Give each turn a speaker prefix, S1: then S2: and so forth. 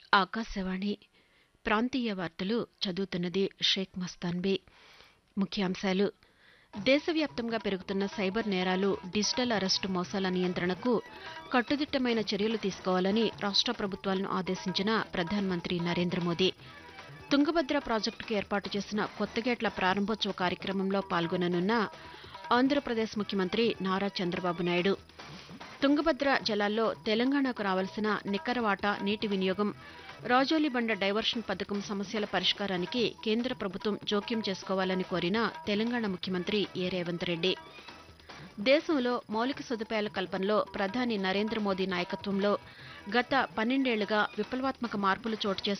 S1: ఆకాశవాణి ప్రాంతీయ వార్తలు చదువుతున్నది షేక్ మస్తాన్బీ ముఖ్యాంశాలు దేశవ్యాప్తంగా పెరుగుతున్న సైబర్ నేరాలు డిజిటల్ అరెస్టు మోసాల నియంత్రణకు కట్టుదిట్టమైన చర్యలు తీసుకోవాలని రాష్ట ప్రభుత్వాలను ఆదేశించిన ప్రధానమంత్రి నరేంద్ర మోదీ తుంగభద్ర ప్రాజెక్టుకు ఏర్పాటు చేసిన కొత్తగేట్ల ప్రారంభోత్సవ కార్యక్రమంలో పాల్గొననున్న ఆంధ్రప్రదేశ్ ముఖ్యమంత్రి నారా చంద్రబాబు నాయుడు తుంగభద్ర జలాల్లో తెలంగాణకు రావాల్సిన నికర వాటా నీటి వినియోగం రాజోలిబండ డైవర్షన్ పథకం సమస్యల పరిష్కారానికి కేంద్ర ప్రభుత్వం జోక్యం చేసుకోవాలని కోరిన తెలంగాణ ముఖ్యమంత్రి ఏ రేవంత్ రెడ్డి దేశంలో మౌలిక సదుపాయాల కల్పనలో ప్రధాని నరేంద్ర మోదీ నాయకత్వంలో గత పన్నెండేళ్లుగా విప్లవాత్మక మార్పులు చోటు